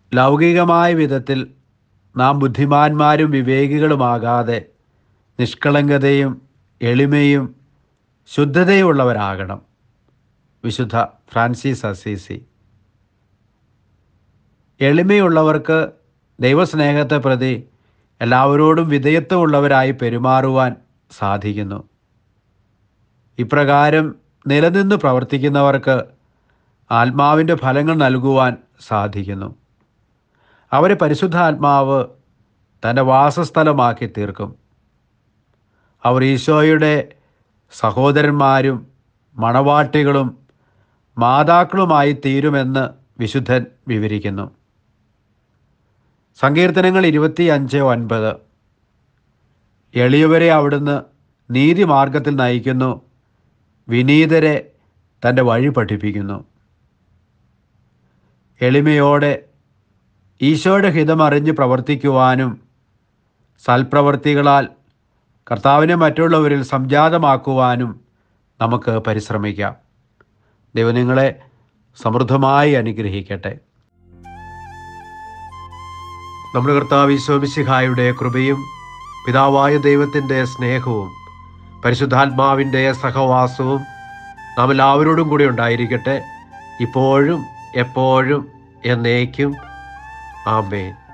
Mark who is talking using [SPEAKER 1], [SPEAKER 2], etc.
[SPEAKER 1] ലൗകികമായ വിധത്തിൽ നാം ബുദ്ധിമാന്മാരും വിവേകികളുമാകാതെ നിഷ്കളങ്കതയും എളിമയും ശുദ്ധതയുമുള്ളവരാകണം വിശുദ്ധ ഫ്രാൻസിസ് അസീസി എളിമയുള്ളവർക്ക് ദൈവസ്നേഹത്തെ പ്രതി എല്ലാവരോടും വിധേയത്വമുള്ളവരായി പെരുമാറുവാൻ സാധിക്കുന്നു ഇപ്രകാരം നിലനിന്ന് പ്രവർത്തിക്കുന്നവർക്ക് ആത്മാവിൻ്റെ ഫലങ്ങൾ നൽകുവാൻ സാധിക്കുന്നു അവരെ പരിശുദ്ധാത്മാവ് തൻ്റെ വാസസ്ഥലമാക്കി തീർക്കും അവർ ഈശോയുടെ സഹോദരന്മാരും മണവാട്ടികളും മാതാക്കളുമായി തീരുമെന്ന് വിശുദ്ധൻ വിവരിക്കുന്നു സങ്കീർത്തനങ്ങൾ ഇരുപത്തി അഞ്ച് ഒൻപത് എളിയവരെ അവിടുന്ന് നീതിമാർഗത്തിൽ നയിക്കുന്നു വിനീതരെ തൻ്റെ വഴി പഠിപ്പിക്കുന്നു എളിമയോടെ ഈശോയുടെ ഹിതമറിഞ്ഞ് പ്രവർത്തിക്കുവാനും സൽപ്രവർത്തികളാൽ കർത്താവിനെ മറ്റുള്ളവരിൽ സംജാതമാക്കുവാനും നമുക്ക് പരിശ്രമിക്കാം ദൈവം നിങ്ങളെ സമൃദ്ധമായി അനുഗ്രഹിക്കട്ടെ നമ്മുടെ കർത്താവ് ഈശോമിശിഹായുടെ കൃപയും പിതാവായ ദൈവത്തിൻ്റെ സ്നേഹവും പരിശുദ്ധാത്മാവിൻ്റെ സഹവാസവും നാം എല്ലാവരോടും കൂടി ഉണ്ടായിരിക്കട്ടെ ഇപ്പോഴും എപ്പോഴും എന്നേക്കും ആമേൻ